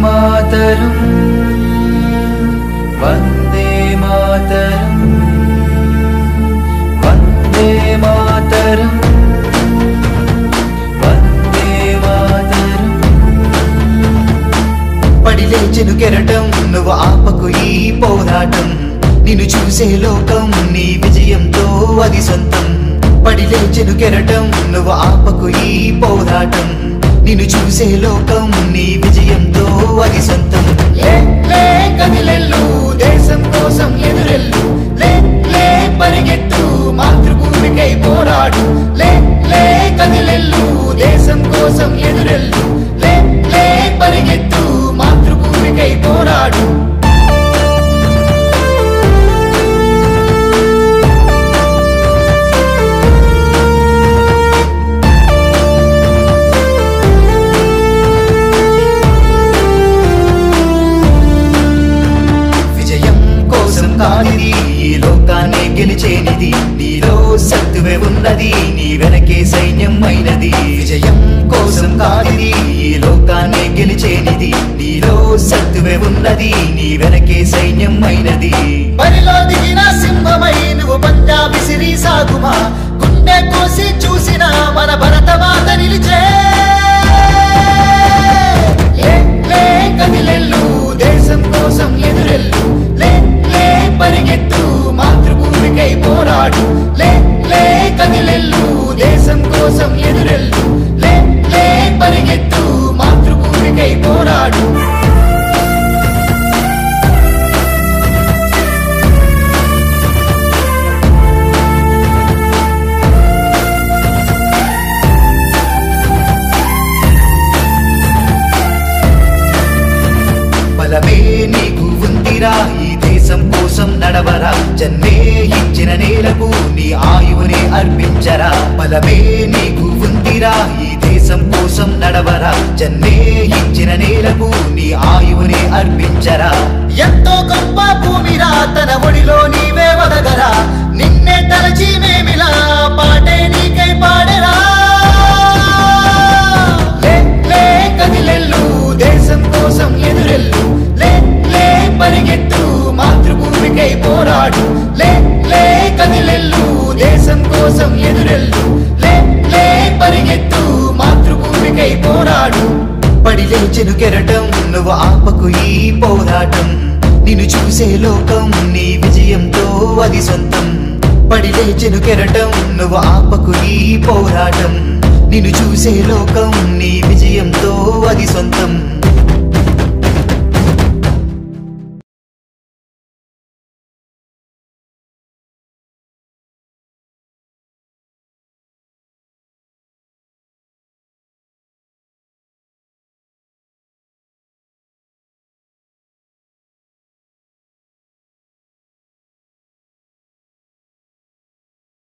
మాతరం వందే మాతరం వందే మాతరం వందే మాతరం పడి లేచెను కెరటం నువ్వు ఆపకు ఈ పోరాటం నిన్ను చూసే లోకం నీ విజయంతో అది సొంతం పడి లేచెను కెరటం నువ్వు ఆపకు ఈ పోరాటం నిన్ను చూసే లోకం నీ విజయంతో అది సొంతం లే లే కదిలెల్లు దేశం కోసం ఎదురెల్లు లే లే పరిగెత్తు మాతృభూమికై పోరాడు లే లే కదిలెల్లు దేశం కోసం ఎదురెల్లు లే లే పరిగెత్తు మాతృభూమికై పోరాడు విజయం కోసం కానిది ఈ లోకాన్ని గెలిచేనిది నీలో సత్తువే ఉన్నది నీ వెనకే సైన్యం అయినది విజయం కోసం కానిది ఈ లోకాన్ని గెలిచేనిది నీలో సత్తువే ఉన్నది నీ వెనకే సైన్యం అయినది బరిలో దిగిన సింహమై నువ్వు పంజాబీ సిరి సాగుమా గుండె కోసి చూసిన మన భరతమాత నిలిచే లే లే కదిలెల్లు దేశం కోసం ఎదురెల్లు లే లే పరిగెత్తు మాతృభూమికై పోరాడు లే లే కదిలెల్లు దేశం కోసం ఎదురెల్లు లే లే పరిగెత్తు మాతృభూమికై పోరాడు బలమే నీకు ఉందిరా ఈ దేశం కోసం నడవరా జన్మే ఇచ్చిన నేలకు నీ ఆయువునే అర్పించరా బలమే నీకు ఉందిరా ఈ దేశం కోసం నడవరా జన్మే ఇచ్చిన నేలకు నీ ఆయువునే అర్పించరా ఎంతో గొప్ప భూమిరా తన ఒడిలో నీవే వదగరా నిన్నే తలచి మేమిలా పాటే నీకై పాడరా లే లే కదిలెల్లు దేశం కోసం ఎదురెల్లు లే లే పరిగెత్తు మాతృభూమికై పోరాడు లే లే కదిలెల్లు దేశం కోసం ఎదురెల్లు లే లే పరిగెత్తు మాతృభూమికై పోరాడు పడి లేచెను కెరటం నువ్వు ఆపకు ఈ పోరాటం నిన్ను చూసే లోకం నీ విజయంతో అది సొంతం పడి లేచెను కెరటం నువ్వు ఆపకు ఈ పోరాటం నిన్ను చూసే లోకం నీ విజయంతో అది సొంతం